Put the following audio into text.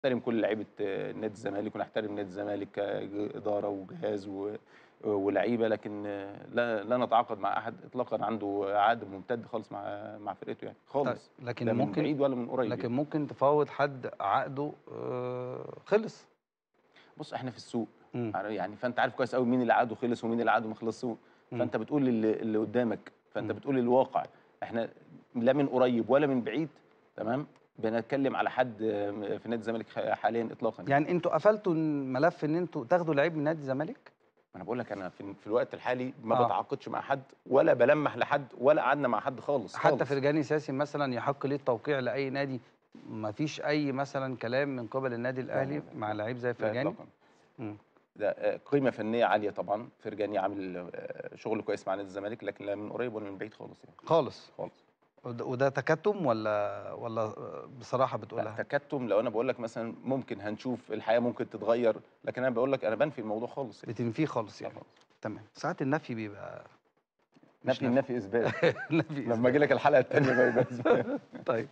نحترم كل لعيبه آه، نادي الزمالك ونحترم نادي الزمالك كاداره وجهاز و- ولعيبه لكن آه، لا لا نتعاقد مع احد اطلاقا عنده عقد ممتد خالص مع مع فرقته يعني طيب خالص لكن لا من ممكن بعيد ولا من قريب لكن يعني. ممكن تفاوض حد عقده آه، خلص بص احنا في السوق مم. يعني فانت عارف كويس قوي مين اللي عقده خلص ومين اللي عقده ما خلصش مم. فانت بتقول اللي, اللي قدامك فانت مم. بتقول الواقع احنا لا من قريب ولا من بعيد تمام بنتكلم على حد آه، في نادي الزمالك حاليا اطلاقا يعني انتوا قفلتوا الملف ان انتوا تاخدوا لعيب من نادي الزمالك ما انا بقول لك انا في, في الوقت الحالي ما آه. بتعاقدش مع حد ولا بلمح لحد ولا قعدنا مع حد خالص حتى خالص. فرجاني ساسي مثلا يحق ليه التوقيع لاي نادي ما فيش اي مثلا كلام من قبل النادي الاهلي لا، مع لعيب زي لا فرجاني إطلاقاً. مم. ده آه، قيمه فنيه عاليه طبعا فرجاني عامل آه، شغل كويس مع نادي الزمالك لكن لا من قريب ولا من بعيد خالص يعني خالص خالص وده, وده تكتم ولا ولا بصراحه لا بتقولها تكتم لو انا بقول لك مثلا ممكن هنشوف الحياه ممكن تتغير لكن انا بقول لك انا بنفي الموضوع خالص يعني. بتنفيه خالص لا يعني خالص. تمام ساعات النفي بيبقى مش نفي النفي اثبات نفي لما اجي لك الحلقه الثانيه بقى يبقى اثبات طيب